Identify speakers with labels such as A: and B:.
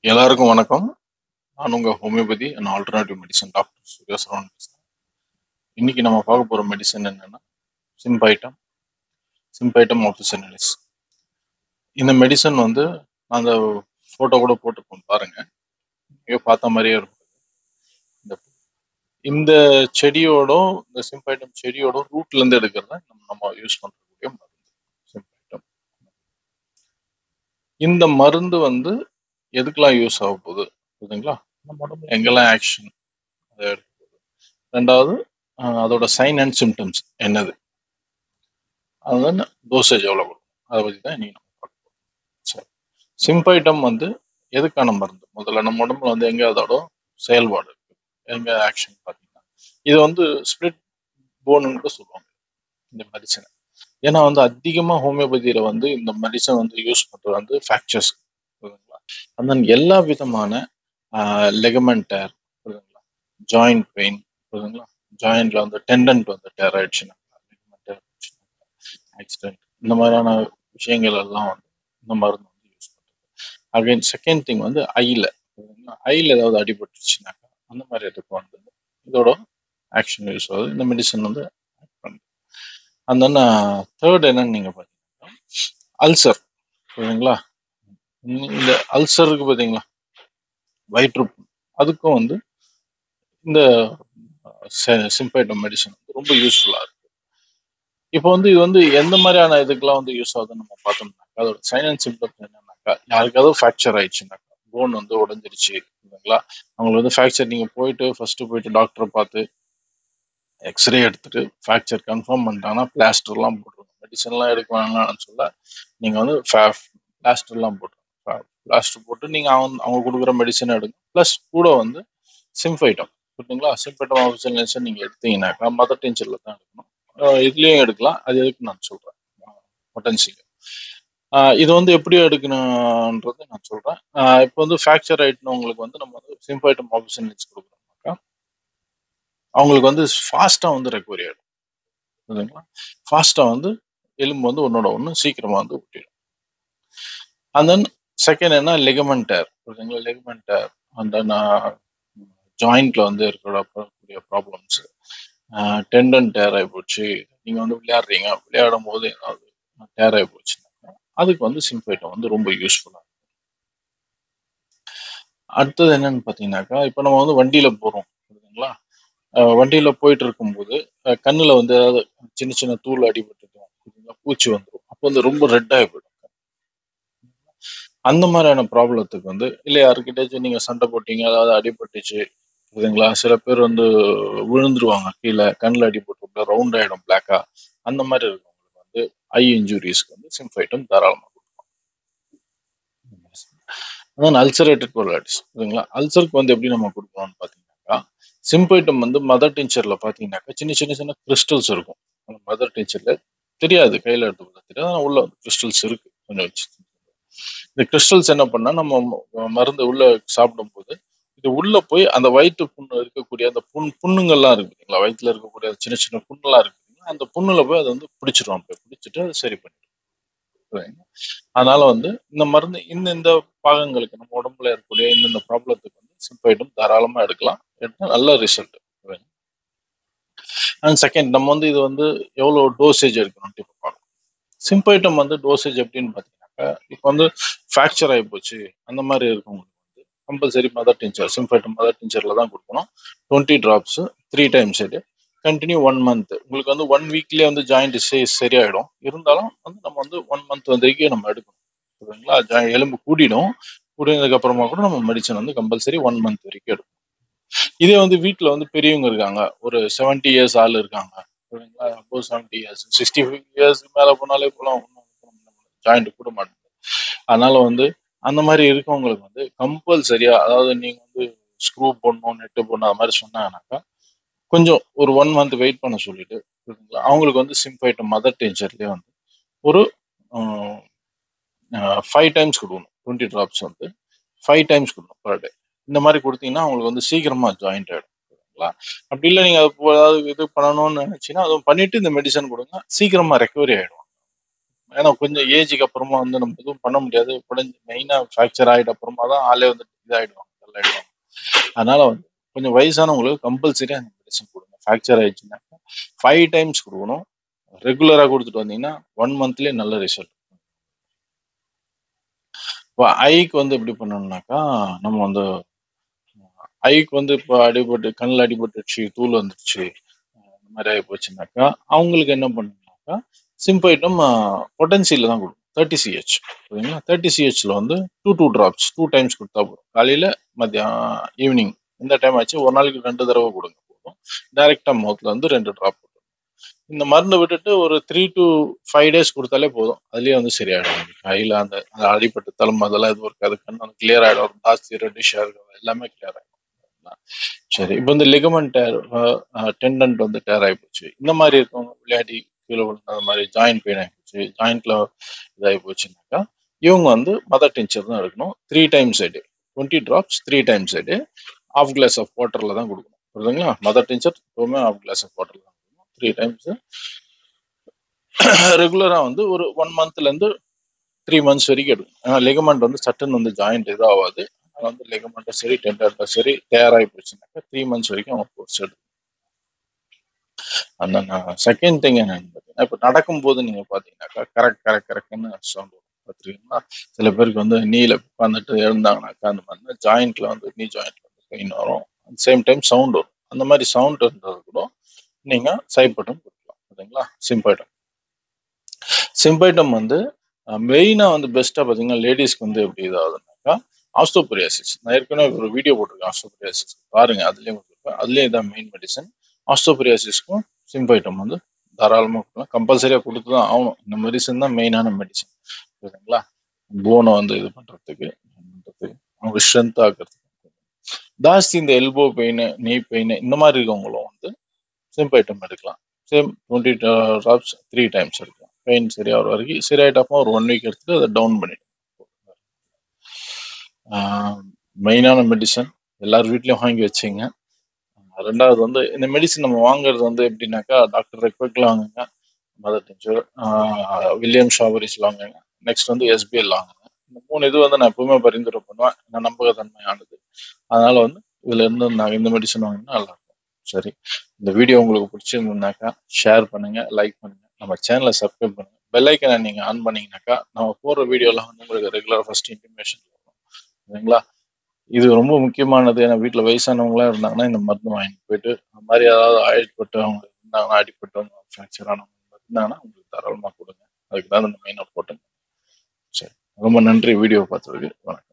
A: எல்லாருக்கும் வணக்கம் நான் உங்க homeopathy and alternative medicine doctor Surya Saravanan பேசுறேன் இன்னைக்கு நம்ம பார்க்க போற மெடிசன் என்னன்னா சிம்பைட்டம் சிம்பைட்டம் ஆஃபிசனலிஸ் இந்த மெடிசன் வந்து நான் அந்த போட்டோ கூட போட்டிருக்கோம் பாருங்க ஐயோ பார்த்த மாதிரியே இருக்கும் இந்த இந்த செடியோட இந்த சிம்பைட்டம் செடியோட ரூட்ல இருந்து எடுக்கிறத நம்ம நம்ம யூஸ் பண்றக்கூடிய மருந்து சிம்பைட்டம் இந்த மருந்து வந்து எதுக்கெல்லாம் யூஸ் ஆக போகுது புரியுதுங்களா நம்ம உடம்புல எங்கெல்லாம் ஆக்ஷன் அதை எடுக்க போகுது ரெண்டாவது ஆஹ் அதோட சைன் அண்ட் சிம்டம்ஸ் என்னது அதுதான் டோசேஜ் எவ்வளோ கொடுக்கும் அதை பற்றி தான் இன்னைக்கு நம்ம பார்க்க போகிறோம் சரி சிம்பைட்டம் வந்து எதுக்கான மருந்து முதல்ல நம்ம உடம்புல வந்து எங்க அதோட செயல்பாடு இருக்கு எங்க ஆக்ஷன் பார்த்தீங்கன்னா இது வந்து ஸ்பிளிட் போனுன்னு கூட சொல்லுவாங்க இந்த மெடிசனை ஏன்னா வந்து அதிகமாக ஹோமியோபதியில வந்து இந்த மெடிசன் வந்து யூஸ் பண்றது வந்து ஃப்ராக்சர்ஸ் புரியுதுங்களா அந்த எல்லா விதமான லெகமெண்ட் டேர் புரியுதுங்களா ஜாயிண்ட் பெயின் புரியுதுங்களா ஜாயிண்ட்ல வந்து டெண்டன்ட் வந்து டேர் ஆயிடுச்சுன்னா ஆக்சிடென்ட் இந்த மாதிரியான விஷயங்கள் எல்லாம் வந்து இந்த மருந்து வந்து யூஸ் பண்றது அகைன் செகண்ட் திங் வந்து ஐல ஐல ஏதாவது அடிபட்டுச்சுனாக்கா அந்த மாதிரி இதுக்கு வந்து இதோட ஆக்ஷன் யூஸ் ஆகுது இந்த மெடிசன் வந்து ஆக்ட் பண்ணுது அந்த தேர்ட் என்னன்னு நீங்க பாத்தீங்கன்னா அல்சர் புரியுதுங்களா இந்த இந்த அல்சர் இருக்கு பாத்தீங்களா வயிற்று புண். அதுக்கும் வந்து இந்த சிம்பைட்டம் மெடிசன் வந்து ரொம்ப யூஸ்ஃபுல்லா இருக்கு இப்போ வந்து இது வந்து எந்த மாதிரியான இதுக்கெல்லாம் வந்து யூஸ் ஆகுதுன்னு நம்ம பார்த்தோம்னாக்கா அதோட சைன் அண்ட் சிம்டம்ஸ் என்னன்னாக்கா யாருக்காவது ஃப்ராக்சர் ஆயிடுச்சுனாக்கா போன் வந்து உடஞ்சிருச்சு இல்லைங்களா அவங்களுக்கு வந்து ஃப்ராக்சர் நீங்க போயிட்டு ஃபர்ஸ்ட் போயிட்டு டாக்டரை பார்த்து எக்ஸ்ரே எடுத்துட்டு ஃப்ராக்சர் கன்ஃபார்ம் பண்ணிட்டாங்கன்னா பிளாஸ்டர்லாம் போட்டுருங்க மெடிசன்லாம் எடுக்க வேணாம்னு சொல்ல நீங்க வந்து பிளாஸ்டர்லாம் போட்டுருங்க பிளாஸ்டர் போட்டு நீங்க அவங்க அவங்க கொடுக்குற மெடிசன் எடுங்க ப்ளஸ் கூட வந்து சிம்ஃபைட்டம் புரியுதுங்களா சிம்ஃபைட்டம் ஆஃபிஷியல் நீங்க எடுத்தீங்கன்னாக்கா மதர் டென்ஷன்ல தான் எடுக்கணும் அஹ் இதுலயும் எடுக்கலாம் அது எதுக்கு நான் சொல்றேன் பொட்டன்சியல் இது வந்து எப்படி எடுக்கணுன்றது நான் சொல்றேன் அஹ் இப்போ வந்து ஃப்ராக்சர் ஆயிட்டுன்னு உங்களுக்கு வந்து நம்ம வந்து சிம்ஃபைட்டம் ஆஃபிஷியல் கொடுக்குறோம்னாக்கா அவங்களுக்கு வந்து ஃபாஸ்டா வந்து ரெக்கவரி ஆயிடும் புரியுதுங்களா ஃபாஸ்டா வந்து எலும்பு வந்து ஒன்னோட ஒன்று சீக்கிரமா வந்து ஒட்டிடும் அண்ட் தென் செகண்ட் என்ன லெகமெண்ட் டேர் புரியுதுங்களா லெகமெண்ட் டேர் அந்த ஜாயிண்ட்ல வந்து இருக்கக்கூடிய ப்ராப்ளம்ஸ் டெண்டன் டேர் ஆகி போச்சு நீங்க வந்து விளையாடுறீங்க விளையாடும் போது ஏதாவது டேர் ஆகி போச்சுனாக்கா அதுக்கு வந்து சிம்பைட்டம் வந்து ரொம்ப யூஸ்ஃபுல்லா அடுத்தது என்னன்னு பாத்தீங்கன்னாக்கா இப்போ நம்ம வந்து வண்டியில போறோம் புரியுதுங்களா அஹ் வண்டியில போயிட்டு இருக்கும்போது அஹ் கண்ணுல வந்து ஏதாவது சின்ன சின்ன தூள் அடிபட்டுட்டோம் புரியுதுங்களா பூச்சி வந்துடும் அப்போ வந்து ரொம்ப ரெட் ஆகி போயிடும் அந்த மாதிரியான ப்ராப்ளத்துக்கு வந்து இல்லை யாருக்கிட்டாச்சும் நீங்க சண்டை போட்டீங்க அதாவது அடிபட்டுச்சு புரியுதுங்களா சில பேர் வந்து விழுந்துருவாங்க கீழே கண்ணில் அடிபட்டு ரவுண்ட் ஆயிடும் பிளாக்கா அந்த மாதிரி இருக்கவங்களுக்கு வந்து ஐ இன்ஜுரிஸ்க்கு வந்து சிம்ஃபைட்டம் தாராளமாக கொடுக்கலாம் அதான் அல்சரேட்டட் கொலாட்டிஸ் புரியுதுங்களா அல்சருக்கு வந்து எப்படி நம்ம கொடுக்கணும்னு பார்த்தீங்கன்னாக்கா சிம்பைட்டம் வந்து மதர் டென்ச்சர்ல பார்த்தீங்கன்னாக்கா சின்ன சின்ன சின்ன கிறிஸ்டல்ஸ் இருக்கும் அந்த மதர் டென்ச்சர்ல தெரியாது கையில எடுத்து பார்த்தா தெரியாது ஆனா உள்ள கிறிஸ்டல்ஸ் இருக்கு கொஞ்சம் வச்சு இந்த கிறிஸ்டல்ஸ் என்ன பண்ணா நம்ம ம- மருந்து உள்ள சாப்பிடும்போது இது உள்ள போய் அந்த வயிற்று புண்ணு இருக்கக்கூடிய அந்த புண் புண்ணுங்கள்லாம் இருக்கு பார்த்தீங்களா வயிற்றுல இருக்கக்கூடிய அந்த சின்ன சின்ன புண்ணுலாம் இருக்கு பார்த்தீங்களா, அந்த புண்ணுல போய் அதை வந்து பிடிச்சிரும் போய் பிடிச்சிட்டு அதை சரி பண்ணிடும் சரிங்களா? அதனால வந்து இந்த மருந்து இந்த இந்த பாகங்களுக்கு நம்ம உடம்புல இருக்கக்கூடிய இந்தந்த ப்ராப்ளத்துக்கு வந்து சிம்பைட்டும் தாராளமா எடுக்கலாம் எடுத்தா நல்ல ரிசல்ட் அண்ட் செகண்ட் நம்ம வந்து இது வந்து எவ்வளவு டோசேஜ் எடுக்கணும்னு இப்போ பார்க்கணும் சிம்பைட்டம் வந்து டோசேஜ் எப்படின்னு பார்த்தீங்கன்னாக்கா இப்போ வந்து ஃப்ராக்சர் ஆகி போச்சு அந்த மாதிரி இருக்கவங்களுக்கு வந்து compulsory mother tincture symphytum mother டென்ச்சர்ல தான் கொடுக்கணும் டுவெண்ட்டி ட்ராப்ஸ் த்ரீ டைம்ஸ் இது கண்டினியூ ஒன் மந்த் உங்களுக்கு வந்து ஒன் வீக்லேயே வந்து ஜாயிண்ட் சரியாயிடும் இருந்தாலும் வந்து நம்ம வந்து ஒன் மந்த் வரைக்கும் நம்ம எடுக்கணும் புரியுதுங்களா joint- எலும்பு கூடிடும் கூடினதுக்கு அப்புறமா கூட நம்ம மெடிசன் வந்து கம்பல்சரி ஒன் மந்த் வரைக்கும் எடுக்கணும் இதே வந்து வீட்டில் வந்து பெரியவங்க இருக்காங்க ஒரு செவன்ட்டி இயர்ஸ் ஆள் இருக்காங்க புரியுதுங்களா அப்போ seventy years sixty five years மேலே போனாலே இப்போலாம் ஜாயிண்ட் கூட மாட்டேங்குது அதனால வந்து அந்த மாதிரி இருக்கவங்களுக்கு வந்து கம்பல்சரியா அதாவது நீங்க வந்து ஸ்க்ரூ போடணும் நெட்டு போடணும் அது மாதிரி சொன்னாங்கன்னாக்கா கொஞ்சம் ஒரு ஒன் மந்த் வெயிட் பண்ண சொல்லிட்டு புரியுதுங்களா அவங்களுக்கு வந்து சிம்பைட்டம் மதர் டென்ச்சர்லேயே வந்து ஒரு ஃபைவ் டைம்ஸ் கொடுக்கணும் டுவெண்ட்டி ட்ராப்ஸ் வந்து ஃபைவ் டைம்ஸ் கொடுக்கணும் பர் டே இந்த மாதிரி கொடுத்தீங்கன்னா அவங்களுக்கு வந்து சீக்கிரமா ஜாயிண்ட் ஆயிடும் சரிங்களா அப்படி இல்லை நீங்க அது போ- ஏதாவது இது பண்ணணும்னு நினைச்சீங்கன்னா அதுவும் பண்ணிட்டு இந்த மெடிசன் கொடுங்க சீக்கிரமா ரெக்கவரி ஆயிடும் ஏன்னா கொஞ்சம் ஏஜுக்கு அப்புறமா வந்து நம்ம எதுவும் பண்ண முடியாது உடஞ்சி மெயினா ஃப்ராக்சர் ஆயிட்ட அப்புறமா தான் ஆளே வந்து இதாயிடுவாங்க டல்லாயிடுவாங்க அதனால வந்து கொஞ்சம் வயசானவங்களுக்கு கம்பல்சரியாக அந்த மெடிசன் கொடுங்க ஃப்ராக்சர் ஆயிடுச்சுனாக்கா ஃபைவ் டைம்ஸ் கொடுக்கணும் ரெகுலராக கொடுத்துட்டு வந்தீங்கன்னா ஒன் மந்த்லேயே நல்ல ரிசல்ட் இப்போ ஐக்கு வந்து எப்படி பண்ணணும்னாக்கா நம்ம வந்து ஐக்கு வந்து இப்போ அடிபட்டு கண்ணில் அடிபட்டுச்சு தூள் வந்துடுச்சு இந்த மாதிரி ஆகி போச்சுனாக்கா அவங்களுக்கு என்ன பண்ணணும்னாக்கா சிம்பைட்டம் பொட்டன்சியில் தான் கொடுக்கும் தேர்ட்டி சிஹெச் சரிங்களா தேர்ட்டி சிஹெச்ல வந்து two two drops two times கொடுத்தா போதும் காலையில் மத்தியானம் ஈவினிங் இந்த டைம் ஆச்சு ஒரு நாளைக்கு ரெண்டு தடவை கொடுங்க போதும் டைரெக்டாக மவுத்தில் வந்து ரெண்டு ட்ராப் கொடுக்கும் இந்த மருந்து விட்டுட்டு ஒரு த்ரீ டு ஃபைவ் டேஸ் கொடுத்தாலே போதும் அதுலேயே வந்து சரியாயிடும் கையில் அந்த அந்த அடிப்பட்ட தலைமை அதெல்லாம் எதுவும் இருக்காது கண் வந்து கிளியர் ஆகிடும் ஜாஸ்தி ரெட்டிஷாக இருக்கும் எல்லாமே கிளியர் ஆகிடும் சரி இப்போ இந்த லிகமெண்ட் டேர் டெண்டன்ட் வந்து டேர் ஆகி போச்சு இந்த மாதிரி இருக்கவங்க விளையாடி கீழே விழுந்த அந்த மாதிரி ஜாயிண்ட் பெயின் ஆகி போச்சு ஜாயிண்ட்ல இதாகி போச்சுனாக்கா இவங்க வந்து மதர் டென்ச்சர் தான் எடுக்கணும் three times a day twenty drops three times a day of glass of வாட்டரில் தான் கொடுக்கணும் புரியுதுங்களா மதர் டென்ச்சர் எப்பவுமே ஆஃப் கிளாஸ் ஆஃப் வாட்டரில் தான் கொடுக்கணும் த்ரீ டைம்ஸ் ரெகுலராக வந்து ஒரு ஒன் மந்த்லேருந்து த்ரீ மந்த்ஸ் வரைக்கும் எடுக்கும் ஏன்னா லெகமெண்ட் வந்து சட்டுன்னு வந்து ஜாயிண்ட் எதுவும் ஆகாது அதனால வந்து லெகமெண்ட்டும் சரி டெண்டர்டும் சரி தயாராகி போச்சுனாக்கா த்ரீ மந்த்ஸ் வரைக்கும் அவங்க கோர்ஸ் எடுக்கும் அந்த செகண்ட் திங் என்னன்னு பார்த்தீங்கன்னா இப்போ நடக்கும்போது நீங்கள் பார்த்தீங்கன்னாக்கா கரெக்ட் கரெக்ட் கரெக்ட்னு சவுண்ட் வரும் பார்த்துருக்கீங்களா சில பேருக்கு வந்து நீல உட்காந்துட்டு எழுந்தாங்கனாக்கா அந்த மாதிரி ஜாயிண்ட்ல வந்து நீ ஜாயிண்ட்ல வந்து பெயின் வரும் அட் சேம் டைம் சவுண்ட் வரும் அந்த மாதிரி சவுண்ட் இருந்தது கூட நீங்கள் சைப்பட்டம் கொடுக்கலாம் ஓகேங்களா சிம்பைட்டம் சிம்பைட்டம் வந்து மெயினாக வந்து பெஸ்ட்டாக பார்த்தீங்கன்னா லேடிஸ்க்கு வந்து எப்படி இதாகுதுனாக்கா ஆஸ்டோபரியாசிஸ் நான் ஏற்கனவே ஒரு வீடியோ போட்டிருக்கேன் ஆஸ்டோபரியாசிஸ் பாருங்க அதுலேயும் கொடுத்துருப்பேன் அதுலேயும் இதான் மெயின் மெடிசன் ஆஸ்டோபரியாசிஸ்க்கும் சிம்பைட்டம் வந்து தாராளமாக கொடுக்கலாம் கம்பல்சரியாக கொடுத்து தான் ஆகணும் இந்த மெடிசன் தான் மெயினான மெடிசன் சரிங்களா போனை வந்து இது பண்ணுறதுக்கு பண்ணுறதுக்கு அவங்க ஸ்ட்ரென்த் ஆக்கிறதுக்கு ஜாஸ்தி இந்த எல்போ பெயின் நீ பெயின் இந்த மாதிரி இருக்கவங்களும் வந்து சிம்பைட்டம் எடுக்கலாம் same twenty drops three times எடுக்கலாம் பெயின் சரியாகிற வரைக்கும் சரியாயிட்டப்போ ஒரு ஒன் வீக் எடுத்துட்டு அதை டவுன் பண்ணிடும் மெயினான மெடிசன் எல்லார் வீட்லயும் வாங்கி வச்சுங்க ரெண்டாவது வந்து இந்த மெடிசன் நம்ம வாங்குறது வந்து எப்படின்னாக்கா டாக்டர் ரெக்வெக்ட்ல வாங்குங்க மதர் டென்ச்சர் வில்லியம் ஷாவரிஸ்ல வாங்குங்க நெக்ஸ்ட் வந்து எஸ்பிஎல் வாங்குங்க இந்த மூணு இது வந்து நான் எப்பவுமே பரிந்துரை பண்ணுவேன் நான் நம்பகத்தன்மையானது அதனால வந்து இதுல இருந்து நான் இந்த மெடிசன் வாங்கினா நல்லா இருக்கும் சரி இந்த வீடியோ உங்களுக்கு பிடிச்சிருந்ததுனாக்கா ஷேர் பண்ணுங்க லைக் பண்ணுங்க நம்ம சேனலை சப்ஸ்கிரைப் பண்ணுங்க பெல் ஐக்கனை நீங்க ஆன் பண்ணீங்கன்னாக்கா நம்ம போடுற வீடியோலாம் வந்து உங்களுக்கு ரெகுலராக ஃபர்ஸ்ட் இன்டிமேஷன் வரும் சரிங்களா இது ரொம்ப முக்கியமானது ஏன்னா வீட்டில் வயசானவங்களாம் இருந்தாங்கன்னா இந்த மருந்து வாங்கிட்டு போயிட்டு அந்த மாதிரி ஏதாவது ஆயிட்பட்டவங்க இருந்தாங்கன்னா அடிப்பட்டவங்க ஃப்ராக்சர் ஆனவங்க இருந்தாங்கன்னா உங்களுக்கு தாராளமாக கொடுங்க அதுக்கு தான் இந்த மெயினாக போட்டுங்க சரி ரொம்ப நன்றி வீடியோ பார்த்ததுக்கு வணக்கம்